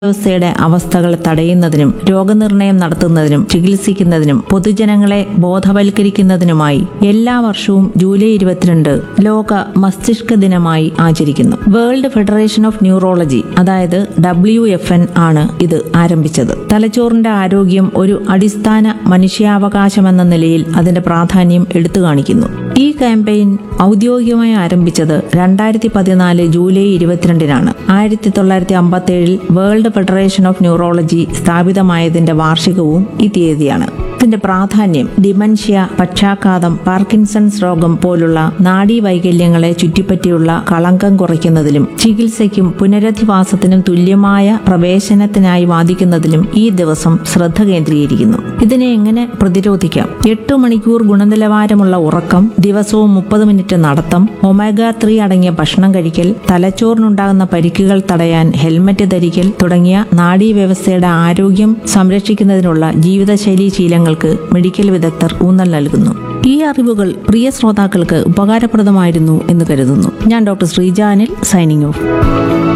വ്യവസ്ഥയുടെ അവസ്ഥകൾ തടയുന്നതിനും രോഗനിർണയം നടത്തുന്നതിനും ചികിത്സിക്കുന്നതിനും പൊതുജനങ്ങളെ ബോധവൽക്കരിക്കുന്നതിനുമായി എല്ലാ വർഷവും ജൂലൈ ഇരുപത്തിരണ്ട് ലോക മസ്തിഷ്ക ദിനമായി ആചരിക്കുന്നു വേൾഡ് ഫെഡറേഷൻ ഓഫ് ന്യൂറോളജി അതായത് ഡബ്ല്യു എഫ് എൻ ആണ് ഇത് ആരംഭിച്ചത് തലച്ചോറിന്റെ ആരോഗ്യം ഒരു അടിസ്ഥാന മനുഷ്യാവകാശമെന്ന നിലയിൽ അതിന്റെ പ്രാധാന്യം എടുത്തു കാണിക്കുന്നു ഈ ക്യാമ്പയിൻ ഔദ്യോഗികമായി ആരംഭിച്ചത് രണ്ടായിരത്തി പതിനാല് ജൂലൈ ഇരുപത്തിരണ്ടിനാണ് ആയിരത്തി തൊള്ളായിരത്തി അമ്പത്തി ഏഴിൽ വേൾഡ് ഫെഡറേഷൻ ഓഫ് ന്യൂറോളജി സ്ഥാപിതമായതിന്റെ വാർഷികവും ഈ തീയതിയാണ് ഇതിന്റെ പ്രാധാന്യം ഡിമൻഷ്യ പക്ഷാഘാതം പാർക്കിൻസൺസ് രോഗം പോലുള്ള നാഡീവൈകല്യങ്ങളെ ചുറ്റിപ്പറ്റിയുള്ള കളങ്കം കുറയ്ക്കുന്നതിലും ചികിത്സയ്ക്കും പുനരധിവാസത്തിനും തുല്യമായ പ്രവേശനത്തിനായി വാദിക്കുന്നതിലും ഈ ദിവസം ശ്രദ്ധ കേന്ദ്രീകരിക്കുന്നു ഇതിനെ എങ്ങനെ പ്രതിരോധിക്കാം എട്ട് മണിക്കൂർ ഗുണനിലവാരമുള്ള ഉറക്കം ദിവസവും മുപ്പത് മിനിറ്റ് നടത്തം ഒമേഗ ത്രീ അടങ്ങിയ ഭക്ഷണം കഴിക്കൽ തലച്ചോറിനുണ്ടാകുന്ന പരിക്കുകൾ തടയാൻ ഹെൽമറ്റ് ധരിക്കൽ തുടങ്ങിയ നാഡീവ്യവസ്ഥയുടെ ആരോഗ്യം സംരക്ഷിക്കുന്നതിനുള്ള ജീവിതശൈലീ ശീലങ്ങൾക്ക് മെഡിക്കൽ വിദഗ്ധർ ഊന്നൽ നൽകുന്നു ഈ അറിവുകൾ പ്രിയ ശ്രോതാക്കൾക്ക് ഉപകാരപ്രദമായിരുന്നു എന്ന് കരുതുന്നു ഞാൻ ഡോക്ടർ ശ്രീജാനിൽ സൈനിങ് ഓഫ്